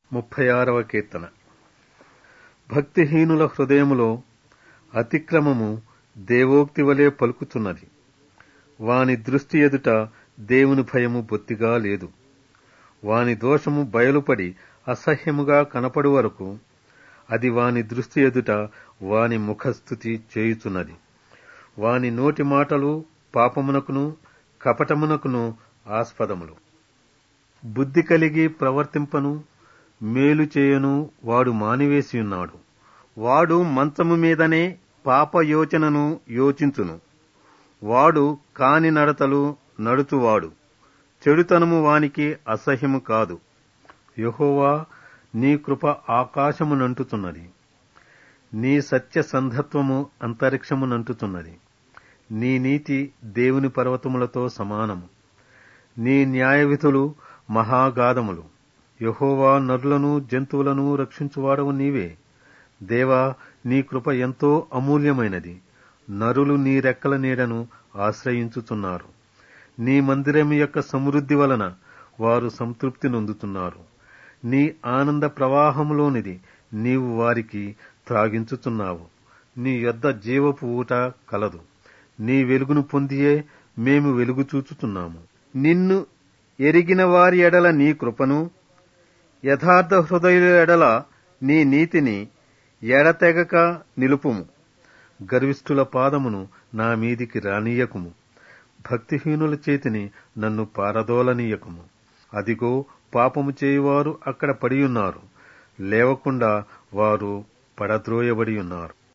ముప్పై ఆరవ కీర్తన భక్తిహీనుల హృదయములో అతిక్రమము దేవోక్తి వలె పలుకుతున్నది వాని దృష్టి ఎదుట దేవుని భయము బొత్తిగా లేదు వాని దోషము బయలుపడి అసహ్యముగా కనపడు వరకు అది వాని దృష్టి ఎదుట వాని ముఖస్థుతి చేయుచున్నది వాని నోటి మాటలు పాపమునకును కపటమునకును ఆస్పదములు బుద్ధి కలిగి ప్రవర్తింపను మేలు చేయను వాడు మానివేసియున్నాడు వాడు మంచము మీదనే పాప యోచనను యోచించును వాడు కాని నడతలు నడుచువాడు చెడుతనము వానికి అసహ్యము కాదు యహోవా నీ కృప ఆకాశమునంటుతున్నది నీ సత్య సంధత్వము అంతరిక్షమునంటుతున్నది నీ నీతి దేవుని పర్వతములతో సమానము నీ న్యాయవిధులు మహాగాధములు యహోవా నరులను జంతువులను రక్షించువాడవు నీవే దేవా నీ కృప ఎంతో అమూల్యమైనది నరులు నీ రెక్కల నీడను ఆశ్రయించుతున్నారు నీ మందిరం యొక్క సమృద్ధి వలన వారు సంతృప్తి నొందుతున్నారు నీ ఆనంద ప్రవాహములోనిది నీవు వారికి త్రాగించుతున్నావు నీ యొద్ద జీవపు ఊట కలదు నీ వెలుగును పొందియే మేము వెలుగు చూచుతున్నాము నిన్ను ఎరిగిన వారి ఎడల నీ కృపను యథార్థ హృదయుల ఎడల నీ నీతిని ఎడతెగక నిలుపుము గర్విష్ఠుల పాదమును నా మీదికి రానీయకుము భక్తిహీనుల చేతిని నన్ను పారదోలనీయకుము అదిగో పాపము చేయువారు అక్కడ పడియున్నారు లేవకుండా వారు పడద్రోయబడి ఉన్నారు